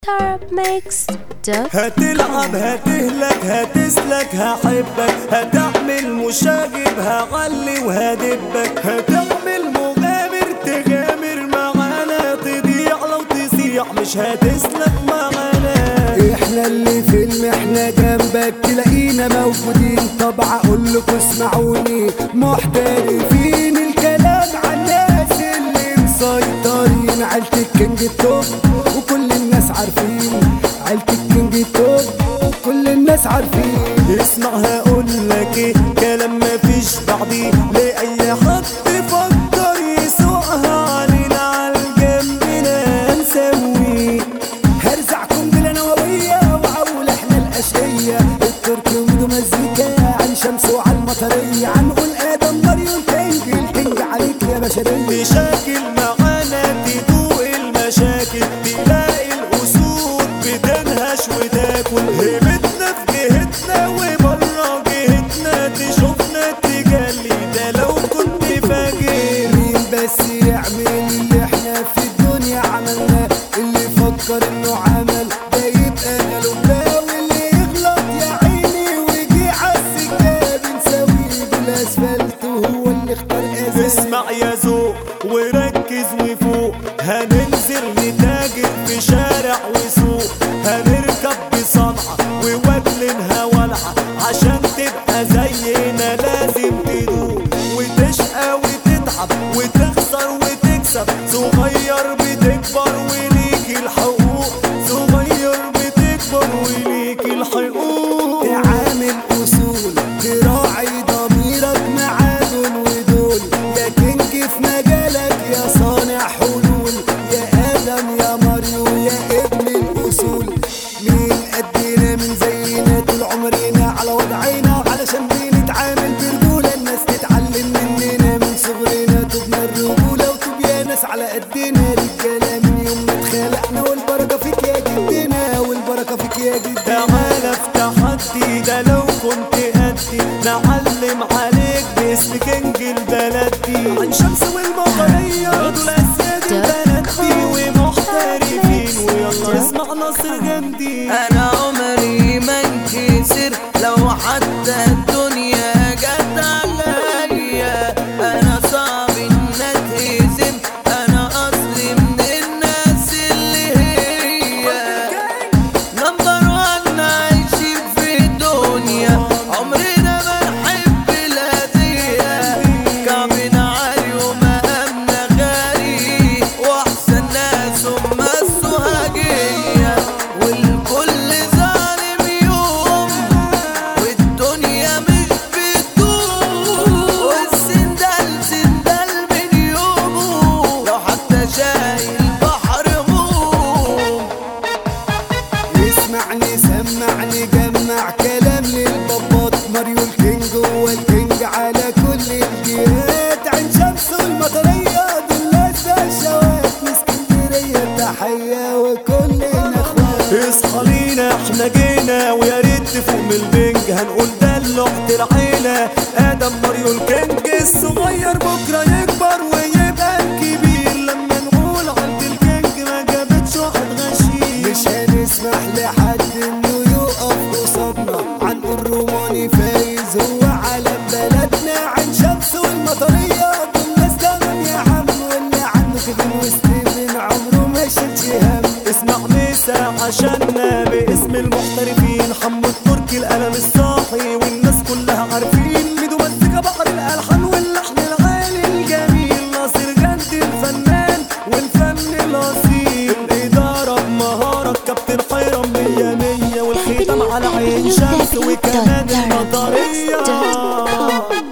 tarabmix.com هتلعب هتهلك هتسلك هحبك هتعمل مشاغب هغلي وهدبك هتعمل مغامر تغامر معانا تضيع لو تصيع مش هتسلك معانا احنا اللي في المحنة جنبك تلاقينا موجودين طب اقول لكم اسمعوني محترفين الكلام عن الناس اللي مسيطرين عيلة الكينج التوب وكل الناس عارفين عيلة الكينج التوب وكل الناس عارفين اسمع هقول لك ايه كلام مفيش بعديه لاي حد فكر يسوقها علينا على جنبنا نسويه هرزعكم بلا نووية وعول احنا الاشقية التركي وميدو مزيكا عن شمس وعن المطرية عنقول ادم مريم كينج الكينج عليك يا بشرية مشاكل معانا تدوق المشاكل تلاقي الاسود بتنهش وتاكل هيبتنا في جهتنا وبره جهتنا تشوفنا تجلي ده لو كنت فاكر مين بس يعمل اللي احنا في الدنيا عملناه اللي فكر انه عمل ده يبقى غلبنا واللي يغلط يا عيني ويجي عالسكة بنساويه بالاسفلت وهو اللي اختار اساس اسمع يا ذوق وركز وفوق هننزل نتاجر في شارع وسوق هنركب بصنعة وودلنها ولعة عشان تبقى زينا لازم تدوق وتشقى وتتعب وتخسر وتكسب صغير بتكبر وليك الحقوق صغير بتكبر وليك الحقوق تعامل اصول تراعي ضميرك مع دول ودول يا كينج في مجالك يا صانع حلول يا ادم يا ماريو يا ابن الاصول مين قدنا من زينا طول عمرنا على وضعنا علشان بنتعامل برجوله الناس تتعلم مننا من صغرنا تبنى الرجوله وتب يا ناس على قدنا رجاله من يوم ما اتخلقنا والبركه فيك يا جدنا والبركه فيك يا جدنا تعالى في تحدي ده لو كنت قدي نعلم عليك باسم كينج البلد دي عن شمس والمطرية دول اسياد البلد دي ومحترفين ويلا اسمع ناصر جندي انا عمري ما انكسر لو حتى الدنيا جت عليا انا صعب ان اتهزم انا اصلي من الناس اللي هي نمبر وان عايشين في الدنيا عمرنا ما نحب الاذية كعبنا عالي ومقامنا غالي واحسن ناس هم السهاجية والكل ظالم يوم والدنيا مش بتدوم والسندال سندال من يومه لو حتى شايل بحر غوم اسمعني سمعني جمع كلام للبابات ماريو الكينج هو الكينج على كل الجهات عين شمس والمطرية دول ناس بشوات من اسكندرية تحية وكلنا اخوات اصحى لينا احنا جينا ويا ريت تفوق من البنج هنقول ده لوحة العيلة ادم ماريو الكينج الصغير بكرة يكبر ويبقى الكبير لما نقول عند الكينج ما جابتش واحد غشيم مش هنسمح لحد انه يقف قصادنا عن الروماني فايز هو علم بلدنا عين شمس والمطرية دول ناس تمام يا عم واللي عنه كيفن وستيفن عمره ما شالش هم اسمع مسا عشاننا باسم المحترفين حمو التركي القلم الصاحي والناس كلها عارفين ميدو مزيكا بحر الالحان واللحن العالي الجميل ناصر جندي الفنان والفن الاصيل الاداره بمهاره كابتن حيرم مية مية والختام على عين شمس وكمان المطريه